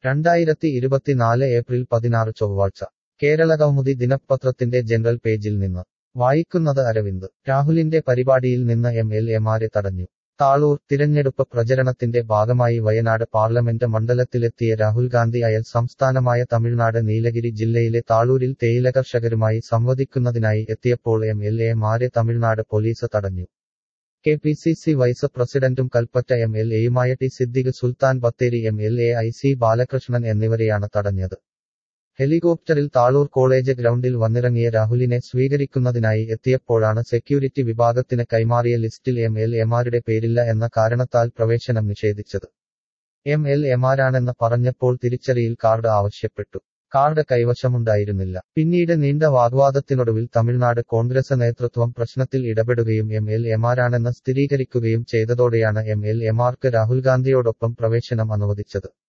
രണ്ടായിരത്തി ഇരുപത്തിനാല് ഏപ്രിൽ പതിനാറ് ചൊവ്വാഴ്ച കേരളകൗമുദി ദിനപത്രത്തിന്റെ ജനറൽ പേജിൽ നിന്ന് വായിക്കുന്നത് അരവിന്ദ് രാഹുലിന്റെ പരിപാടിയിൽ നിന്ന് എം എൽ എമാരെ തടഞ്ഞു താളൂർ തിരഞ്ഞെടുപ്പ് പ്രചരണത്തിന്റെ ഭാഗമായി വയനാട് പാർലമെന്റ് മണ്ഡലത്തിലെത്തിയ രാഹുൽ ഗാന്ധി അയൽ സംസ്ഥാനമായ തമിഴ്നാട് നീലഗിരി ജില്ലയിലെ താളൂരിൽ തേയില കർഷകരുമായി സംവദിക്കുന്നതിനായി എത്തിയപ്പോൾ എം എൽ എമാരെ തമിഴ്നാട് പോലീസ് തടഞ്ഞു K P C C vice പ്രസിഡന്റും കൽപ്പറ്റ എം എൽ എയുമായ T Siddique Sultan Bathery M L A I C Balakrishnan എന്നിവരെയാണ് തടഞ്ഞത് ഹെലികോപ്റ്ററിൽ താളൂർ കോളേജ് ഗ്രൗണ്ടിൽ വന്നിറങ്ങിയ രാഹുലിനെ സ്വീകരിക്കുന്നതിനായി എത്തിയപ്പോഴാണ് സെക്യൂരിറ്റി വിഭാഗത്തിന് കൈമാറിയ ലിസ്റ്റിൽ എം എൽ എമാരുടെ പേരില്ല എന്ന കാരണത്താൽ പ്രവേശനം നിഷേധിച്ചത് എം എൽ എമാരാണെന്ന് പറഞ്ഞപ്പോൾ തിരിച്ചറിയിൽ കാർഡ് ആവശ്യപ്പെട്ടു കാർഡ് കൈവശമുണ്ടായിരുന്നില്ല പിന്നീട് നീണ്ട വാഗ്വാദത്തിനൊടുവിൽ തമിഴ്നാട് കോൺഗ്രസ് നേതൃത്വം പ്രശ്നത്തിൽ ഇടപെടുകയും എം എൽ എമാരാണെന്ന് സ്ഥിരീകരിക്കുകയും ചെയ്തതോടെയാണ് എം എൽ എമാർക്ക് രാഹുൽ ഗാന്ധിയോടൊപ്പം പ്രവേശനം അനുവദിച്ചത്